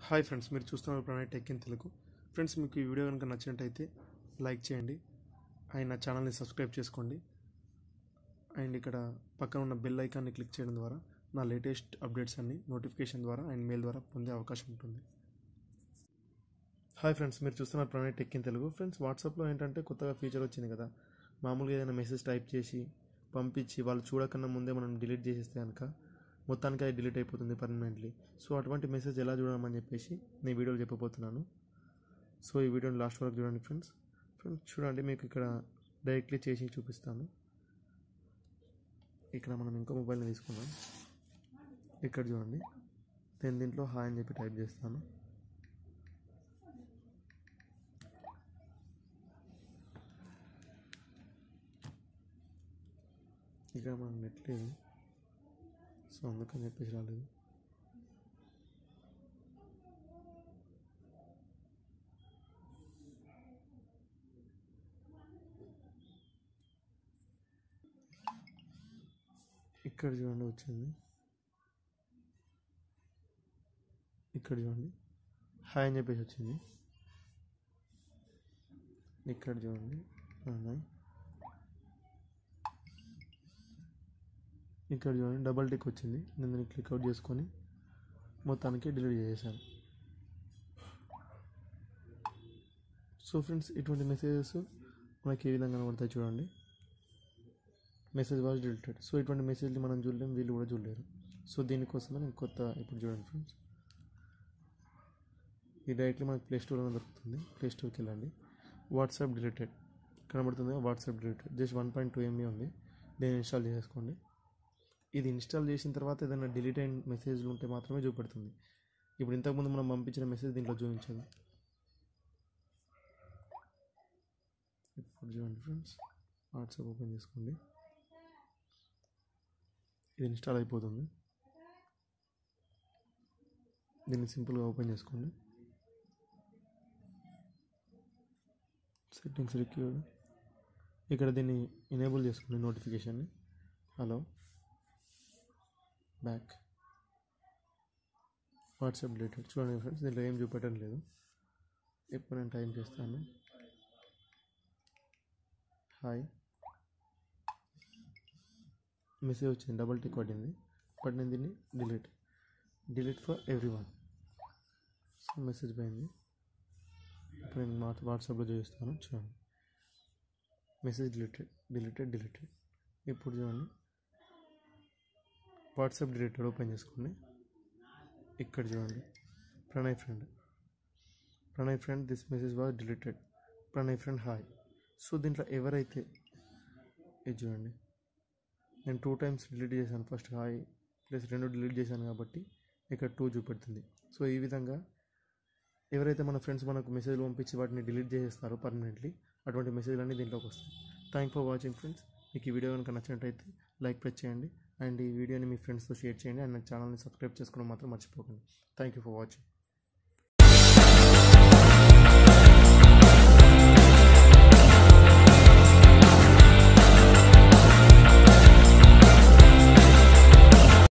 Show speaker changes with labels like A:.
A: hi friends మీరు చూస్తున్నారు Pranay tech in Telugu friends మీకు ఈ వీడియో కనుక నచ్చినట్టయితే లైక్ చేయండి అండ్ నా ఛానల్ని సబ్స్క్రైబ్ చేసుకోండి అండ్ ఇక్కడ పక్కన ఉన్న బెల్ ఐకాన్ని క్లిక్ చేయడం ద్వారా నా లేటెస్ట్ అప్డేట్స్ అన్ని నోటిఫికేషన్ ద్వారా అండ్ మెయిల్ ద్వారా పొందే అవకాశం ఉంటుంది హాయ్ ఫ్రెండ్స్ మీరు చూస్తున్నారు Pranay tech in Telugu friends వాట్సాప్లో ఏంటంటే కొత్తగా ఫీచర్ వచ్చింది కదా మామూలుగా ఏదైనా మెసేజ్ టైప్ చేసి పంపించి వాళ్ళు చూడకన్నా ముందే మనం డిలీట్ చేసేస్తే కనుక మొత్తానికి అది డిలీట్ అయిపోతుంది పర్మనెంట్లీ సో అటువంటి మెసేజ్ ఎలా చూడమని చెప్పేసి నేను వీడియోలో చెప్పబోతున్నాను సో ఈ వీడియోని లాస్ట్ వరకు చూడండి ఫ్రెండ్స్ ఫ్రెండ్స్ చూడండి మీకు ఇక్కడ డైరెక్ట్లీ చేసి చూపిస్తాను ఇక్కడ మనం ఇంకో మొబైల్ని తీసుకున్నాం ఇక్కడ చూడండి నేను దీంట్లో హాయ్ అని చెప్పి టైప్ చేస్తాను ఇక్కడ మనం నెట్ లేదు సో అందుకని చెప్పేసి రాలేదు ఇక్కడ చూడండి వచ్చింది ఇక్కడ చూడండి హాయ్ అని చెప్పేసి వచ్చింది ఇక్కడ చూడండి హాయ్ ఇక్కడ చూడండి డబల్ టిక్ వచ్చింది నేను దీన్ని క్లిక్ అవుట్ చేసుకొని మొత్తానికి డిలీట్ చేసేసాను సో ఫ్రెండ్స్ ఇటువంటి మెసేజెస్ మనకి ఏ విధంగా కనబడతాయి చూడండి మెసేజ్ వాజ్ డిలీటెడ్ సో ఇటువంటి మెసేజ్లు మనం చూడలేం వీళ్ళు కూడా చూడలేరు సో దీనికోసమే నేను కొత్త ఇప్పుడు చూడండి ఫ్రెండ్స్ ఈ డైరెక్ట్లీ మనకి ప్లే స్టోర్లో దొరుకుతుంది ప్లే స్టోర్కి వెళ్ళండి వాట్సాప్ డిలీటెడ్ కనబడుతుంది WhatsApp deleted just one point two MB ఉంది దీన్ని ఇన్స్టాల్ చేసుకోండి ఇది ఇన్స్టాల్ చేసిన తర్వాత ఏదైనా డిలీట్ అయిన మెసేజ్లు ఉంటే మాత్రమే చూపెడుతుంది ఇప్పుడు ఇంతకుముందు మనం పంపించిన మెసేజ్ దీంట్లో చూపించదు ఇప్పుడు చూడండి ఫ్రెండ్స్ వాట్సాప్ ఓపెన్ చేసుకోండి ఇది ఇన్స్టాల్ అయిపోతుంది దీన్ని సింపుల్గా ఓపెన్ చేసుకోండి సెట్టింగ్స్ రిక్యూర్డ్ ఇక్కడ దీన్ని ఎనేబుల్ చేసుకోండి నోటిఫికేషన్ని హలో బ్యాక్ వాట్సాప్ డిలీటెడ్ చూడండి ఫ్రెండ్స్ దీంట్లో ఏం చూపెట్టడం లేదు ఇప్పుడు నేను టైం చేస్తాను హాయ్ మెసేజ్ వచ్చింది డబల్ టిక్ పడింది బట్ నేను దీన్ని delete delete for everyone so message పోయింది ఇప్పుడు నేను మా వాట్సాప్లో చూపిస్తాను చూడండి మెసేజ్ డిలీటెడ్ డిలీటెడ్ డిలీటెడ్ ఇప్పుడు చూడండి వాట్సాప్ డిలీటెడ్ ఓపెన్ చేసుకోండి ఇక్కడ చూడండి Pranay friend Pranay friend this message was deleted Pranay friend hi so దీంట్లో ఎవరైతే ఇది చూడండి నేను టూ టైమ్స్ డిలీట్ చేశాను ఫస్ట్ హాయ్ ప్లస్ రెండు డిలీట్ చేశాను కాబట్టి ఇక్కడ టూ చూపెడుతుంది సో ఈ విధంగా ఎవరైతే మన ఫ్రెండ్స్ మనకు మెసేజ్లు పంపించి వాటిని డిలీట్ చేసేస్తారో పర్మనెంట్లీ అటువంటి మెసేజ్లు అన్నీ దీంట్లోకి వస్తాయి థ్యాంక్ ఫర్ వాచింగ్ ఫ్రెండ్స్ మీకు ఈ వీడియో కనుక నచ్చినట్టయితే లైక్ ప్రెస్ చేయండి అండ్ ఈ వీడియోని మీ ఫ్రెండ్స్తో షేర్ చేయండి అండ్ నా ఛానల్ని సబ్స్క్రైబ్ చేసుకోవడం మాత్రం మర్చిపోకండి థ్యాంక్ యూ ఫర్ వాచింగ్